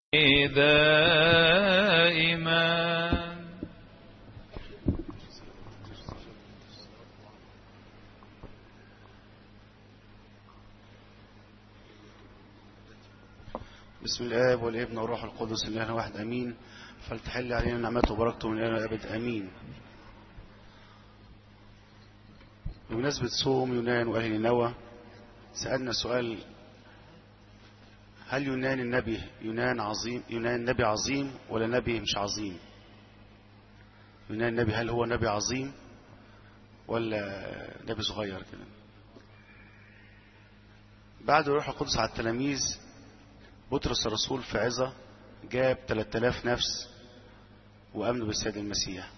دائما بسم الآب والابن والروح القدس الله واحد أمين فلتحل علينا نعمته وبركته من الآن الأبد أمين بمناسبة صوم يونان وأهل نينوى سألنا سؤال هل يونان النبي يونان عظيم يونان نبي عظيم ولا نبي مش عظيم يونان النبي هل هو نبي عظيم ولا نبي صغير كده بعد روح القدس على التلاميذ بطرس الرسول في عظة جاب 3000 نفس وأمنوا بالسيد المسيح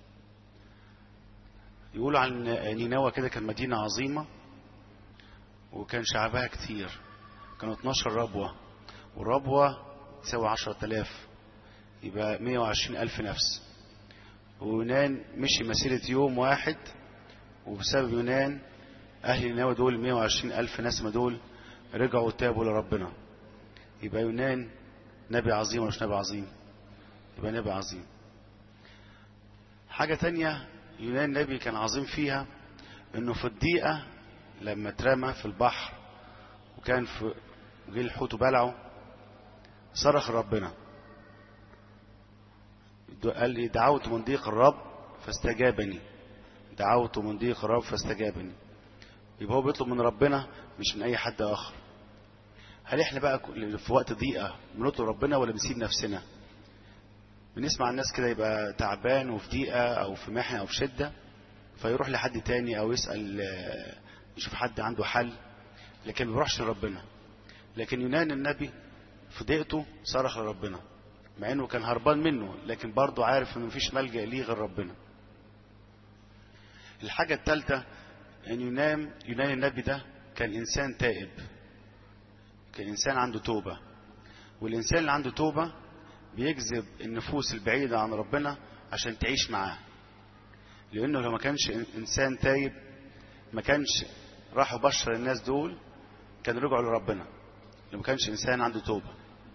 يقولوا عن نينوى كده كان مدينة عظيمة وكان شعبها كتير كانوا 12 ربوة والربوة تساوي 10000 يبقى 120 ألف نفس ويونان مشي مسيرة يوم واحد وبسبب يونان أهل نينوى دول 120 ألف نسمة دول رجعوا وتابوا لربنا يبقى يونان نبي عظيم ولا مش نبي عظيم يبقى نبي عظيم حاجة تانية يونان نبي كان عظيم فيها انه في الضيقة لما اترمى في البحر وكان في جه الحوت وبلعه صرخ ربنا قال لي دعوت من ضيق الرب فاستجابني دعوت من ضيق الرب فاستجابني يبقى هو بيطلب من ربنا مش من اي حد اخر هل احنا بقى في وقت ضيقة بنطلب ربنا ولا بنسيب نفسنا بنسمع الناس كده يبقى تعبان وفي ضيقة او في محنة او في شدة فيروح لحد تاني او يسأل يشوف حد عنده حل لكن ما بيروحش لربنا لكن يونان النبي في ضيقته صرخ لربنا مع انه كان هربان منه لكن برضه عارف انه مفيش ملجأ ليه غير ربنا الحاجة الثالثة ان يونان يونان النبي ده كان انسان تائب كان انسان عنده توبة والانسان اللي عنده توبة بيجذب النفوس البعيدة عن ربنا عشان تعيش معاه لانه لو ما كانش انسان تايب ما كانش راحوا بشر الناس دول كان رجعوا لربنا لو ما كانش انسان عنده توبة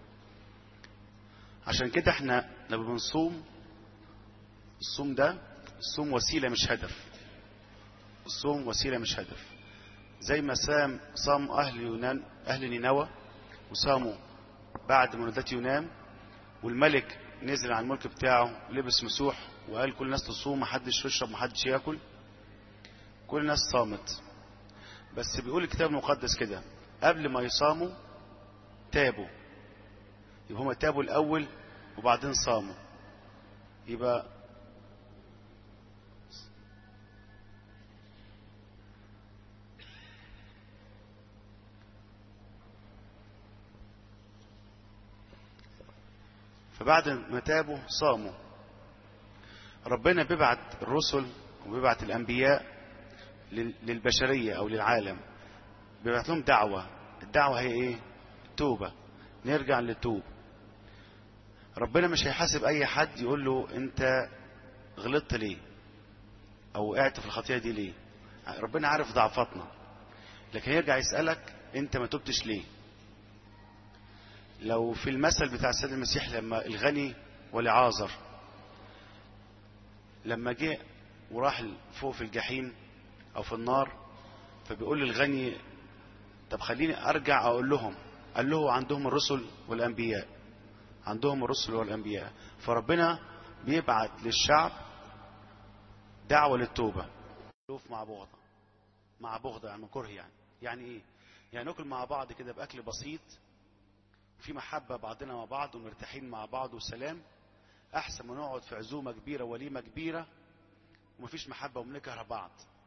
عشان كده احنا لما بنصوم الصوم ده الصوم وسيلة مش هدف الصوم وسيلة مش هدف زي ما سام صام أهل يونان أهل نينوى وصاموا بعد منادات يونان والملك نزل على الملك بتاعه لبس مسوح وقال كل الناس تصوم محدش يشرب محدش ياكل كل الناس صامت بس بيقول الكتاب المقدس كده قبل ما يصاموا تابوا يبقى هم تابوا الأول وبعدين صاموا يبقى فبعد ما تابوا صاموا ربنا بيبعت الرسل وبيبعت الأنبياء للبشرية أو للعالم بيبعت لهم دعوة الدعوة هي إيه توبة نرجع للتوب ربنا مش هيحاسب أي حد يقول له أنت غلطت ليه أو وقعت في الخطيئة دي ليه ربنا عارف ضعفاتنا لكن يرجع يسألك أنت ما تبتش ليه لو في المثل بتاع السيد المسيح لما الغني ولعازر لما جه وراح فوق في الجحيم او في النار فبيقول للغني طب خليني ارجع اقول لهم قال له عندهم الرسل والانبياء عندهم الرسل والانبياء فربنا بيبعت للشعب دعوه للتوبه مع بغضه مع بغضه يعني كره يعني يعني ايه يعني ناكل مع بعض كده باكل بسيط في محبة بعضنا مع بعض ومرتاحين مع بعض وسلام أحسن ما نقعد في عزومة كبيرة وليمة كبيرة ومفيش محبة وبنكره بعض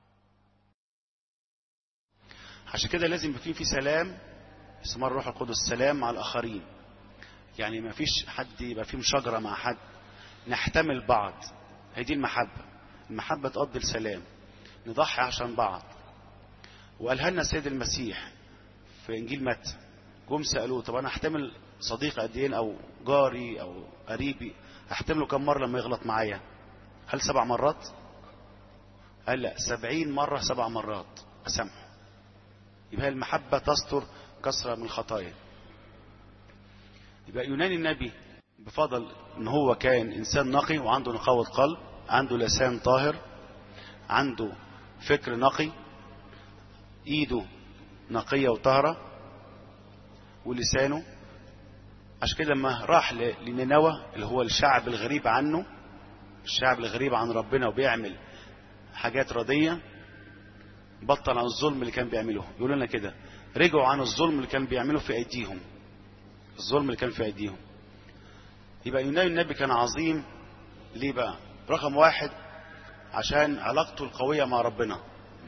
عشان كده لازم يكون في سلام اسمه الروح القدس سلام مع الآخرين يعني ما فيش حد يبقى فيه مشاجرة مع حد نحتمل بعض هي دي المحبة المحبة تقضي السلام نضحي عشان بعض وقالها لنا السيد المسيح في إنجيل متى جم سألوه طب أنا أحتمل صديق قد إيه أو جاري أو قريبي أحتمله كم مرة لما يغلط معايا هل سبع مرات قال لا سبعين مرة سبع مرات أسامحه يبقى المحبة تستر كثرة من الخطايا يبقى يونان النبي بفضل ان هو كان انسان نقي وعنده نقاوة قلب عنده لسان طاهر عنده فكر نقي ايده نقية وطهرة ولسانه عشان كده لما راح لنينوى اللي هو الشعب الغريب عنه الشعب الغريب عن ربنا وبيعمل حاجات ردية بطل عن الظلم اللي كان بيعمله يقولوا لنا كده رجعوا عن الظلم اللي كان بيعمله في ايديهم الظلم اللي كان في ايديهم يبقى يونان النبي كان عظيم ليه بقى رقم واحد عشان علاقته القوية مع ربنا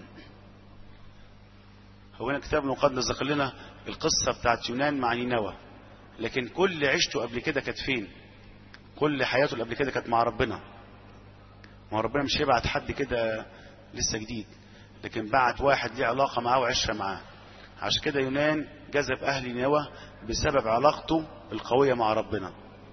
هو هنا كتاب المقدس ذكر لنا القصة بتاعت يونان مع نينوى لكن كل عيشته قبل كده كانت فين كل حياته اللي قبل كده كانت مع ربنا ما ربنا مش هيبعت حد كده لسه جديد لكن بعت واحد ليه علاقة معاه وعشرة معاه عشان كده يونان جذب أهل نينوى بسبب علاقته القوية مع ربنا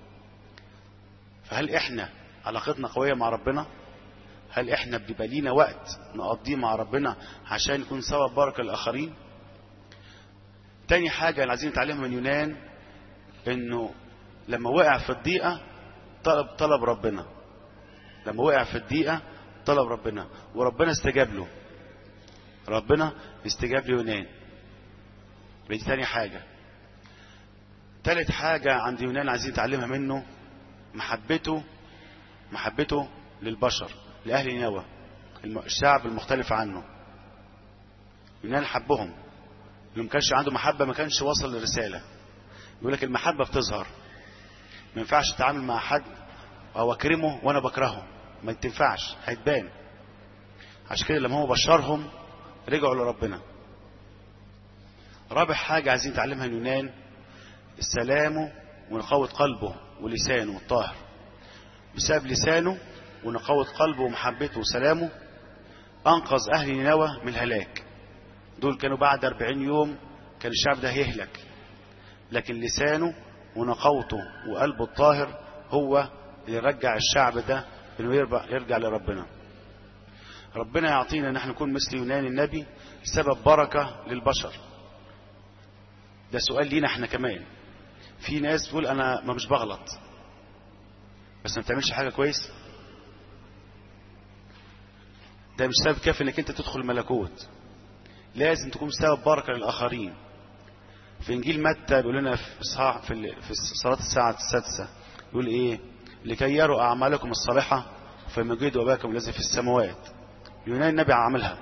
فهل احنا علاقتنا قوية مع ربنا هل احنا بيبقى لينا وقت نقضيه مع ربنا عشان يكون سبب بركة للآخرين تاني حاجة اللي عايزين نتعلمها من يونان انه لما وقع في الضيقة طلب طلب ربنا لما وقع في الضيقة طلب ربنا وربنا استجاب له ربنا استجاب ليونان دي تاني حاجة تالت حاجة عند يونان عايزين نتعلمها منه محبته محبته للبشر لأهل نينوى الشعب المختلف عنه يونان حبهم اللي ما كانش عنده محبة ما كانش وصل للرسالة يقول لك المحبة بتظهر ما ينفعش تتعامل مع حد أو أكرمه وأنا بكرهه ما تنفعش هيتبان عشان كده لما هو بشرهم رجعوا لربنا رابع حاجة عايزين نتعلمها اليونان السلام ونقاوة قلبه ولسانه الطاهر بسبب لسانه ونقاوة قلبه ومحبته وسلامه أنقذ أهل نينوى من الهلاك دول كانوا بعد أربعين يوم كان الشعب ده هيهلك لكن لسانه ونقاوته وقلبه الطاهر هو اللي رجع الشعب ده انه يرجع لربنا ربنا يعطينا ان احنا نكون مثل يونان النبي سبب بركة للبشر ده سؤال لينا احنا كمان في ناس تقول انا ما مش بغلط بس ما بتعملش حاجة كويس ده مش سبب كافي انك انت تدخل الملكوت لازم تكون سبب بركة للآخرين في إنجيل متى بيقول لنا في إصحاح في في صلاة الساعة السادسة يقول إيه لكي يروا أعمالكم الصالحة فيمجدوا أباكم الذي في السماوات يونان النبي عملها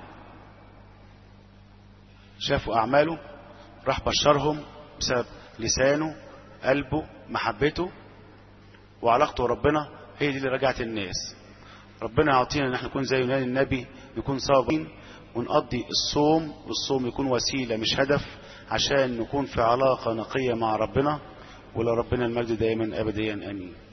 شافوا أعماله راح بشرهم بسبب لسانه قلبه محبته وعلاقته بربنا هي دي اللي رجعت الناس ربنا يعطينا ان احنا نكون زي يونان النبي يكون صابرين ونقضي الصوم والصوم يكون وسيلة مش هدف عشان نكون في علاقة نقية مع ربنا ولربنا المجد دائما أبديا أمين